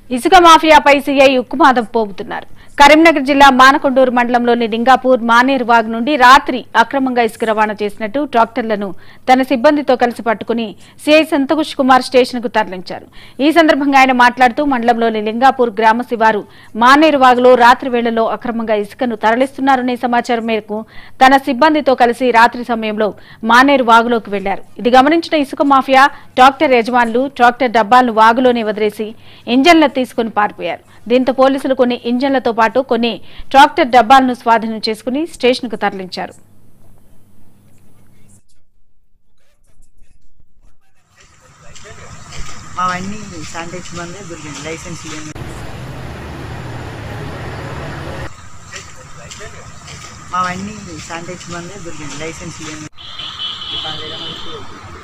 ఇసుక మాఫియాపై సీఐ ఉక్కుమాదం పోగుతున్నారు కరీంనగర్ జిల్లా మానకొండూరు మండలంలోని లింగాపూర్ మానేరు వాగ్ నుండి రాత్రి అక్రమంగా ఇసుక రవాణా చేసినట్టు ట్రాక్టర్లను తన సిబ్బందితో కలిసి పట్టుకుని సీఐ సంతోష్ కుమార్ స్టేషన్ కు తరలించారు ఈ సందర్భంగా ఆయన మాట్లాడుతూ మండలంలోని లింగాపూర్ గ్రామ శివారు మానేరు వాగులో రాత్రి వేళల్లో అక్రమంగా ఇసుకను తరలిస్తున్నారనే సమాచారం మేరకు తన సిబ్బందితో కలిసి రాత్రి సమయంలో మానేరు వాగులోకి వెళ్లారు ఇది గమనించిన ఇసుక మాఫియా ట్రాక్టర్ యజమానులు ట్రాక్టర్ డబ్బాలను వాగులోనే వదిలేసి ఇంజన్లను తీసుకుని పారిపోయారు దీంతో పోలీసులు కొన్ని ఇంజన్లతో పాటు కొన్ని ట్రాక్టర్ డబ్బాలను స్వాధీనం చేసుకుని స్టేషన్కు తరలించారు అవన్నీ శానిటైజ్ బందే దొరికింది లైసెన్స్ లేని అవన్నీ శానిటైజ్ బందే దొరికింది లైసెన్స్ లేని